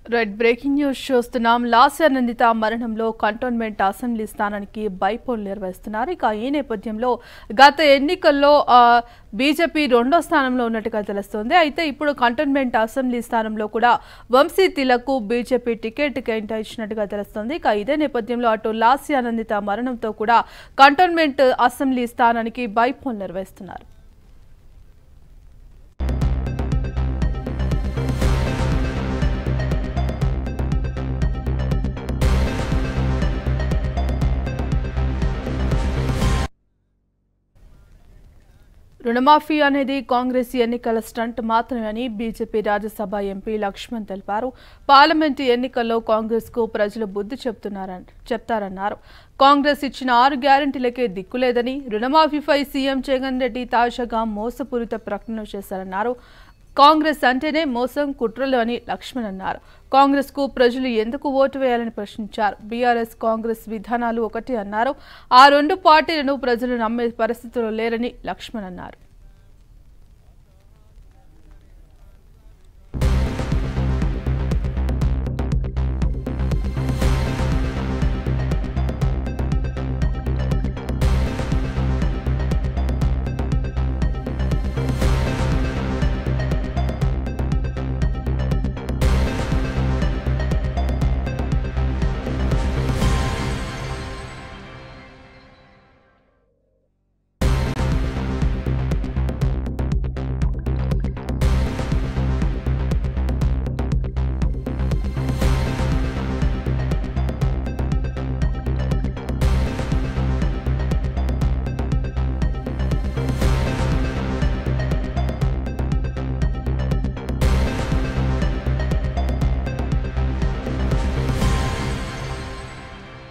red breaking news చూస్తున్నాం లాస్య నందిత మరణంలో cantonment assembly స్థానానికి బైపోల్ నిర్వహిస్తున్నారు ఇక ఈ నేపథ్యంలో గత ఎన్నికల్లో ఆ, బీజేపీ రెండో స్థానంలో ఉన్నట్టుగా తెలుస్తోంది అయితే ఇప్పుడు కంటోన్మెంట్ అసెంబ్లీ స్థానంలో కూడా వంశీ తిలకు బీజేపీ టికెట్ కేటాయించినట్టుగా తెలుస్తోంది ఇక ఇదే నేపథ్యంలో అటు లాస్య నందిత మరణంతో కూడా కంటోన్మెంట్ అసెంబ్లీ స్థానానికి బైపోల్ నిర్వహిస్తున్నారు రుణమాఫీ అనేది కాంగ్రెస్ ఎన్నికల స్టంట్ మాత్రమే అని బీజేపీ రాజ్యసభ ఎంపీ లక్ష్మణ్ తెలిపారు పార్లమెంటు ఎన్నికల్లో కాంగ్రెస్ కు ప్రజలు బుద్ధి చెప్తున్నారని చెప్తారన్నారు కాంగ్రెస్ ఇచ్చిన ఆరు గ్యారంటీలకే దిక్కులేదని రుణమాఫీపై సీఎం జగన్ రెడ్డి తాజాగా మోసపూరిత ప్రకటన చేశారన్నారు కాంగ్రెస్ అంటేనే మోసం కుట్రలు అని లక్ష్మణ్ అన్నారు కాంగ్రెస్ కు ప్రజలు ఎందుకు ఓటు వేయాలని ప్రశ్నించారు బీఆర్ఎస్ కాంగ్రెస్ విధానాలు ఒకటి అన్నారు ఆ రెండు పార్టీలను ప్రజలు నమ్మే పరిస్థితిలో లేరని లక్ష్మణ్ అన్నారు